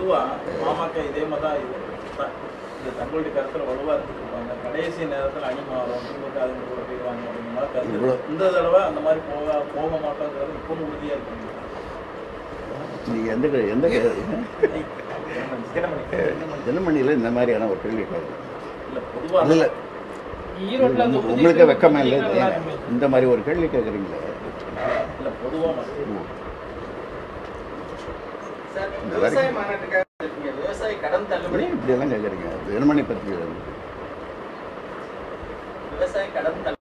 பொதுவா பாமக இதே மாதிரி தான் இது த- இது தங்களுடைய கருத்துல வலுவா இருந்துருப்பாங்க கடைசி நேரத்துல அணி மாறும் திமுக அதுங்க கூட போயிடுவாங்க அப்படிங்கிற மாதிரி கருத்து இவ்வளவு- இருக்கு. இந்த தடவை அந்த மாதிரி போக போக மாட்டோங்கிறது இப்பவும் உறுதியா இருக்கு நீங்கள் எந்த க- எந்த தினமணியில் இந்த மாதிரியான ஒரு கேள்வி கேட்குறேன் இல்ல பொதுவா இல்லை ஈரோட்ல அந்த உறுதி உங்களுக்கு வெக்கமா இல்லை இது? நல்லா இருக்குமே. இந்த மாதிரி ஒரு கேள்வி கேட்குறீங்களே இல்ல பொதுவா மட்டும். சார் இந்த விவசாய வரைக்கும். மாநாட்டுக்காக இருக்கீங்க. விவசாய கடன் தள்ளுபடி இப்படியெல்லாம் கேட்குறீங்க தினமணி பற்றி விவசாய கடன் தள்ளுபடி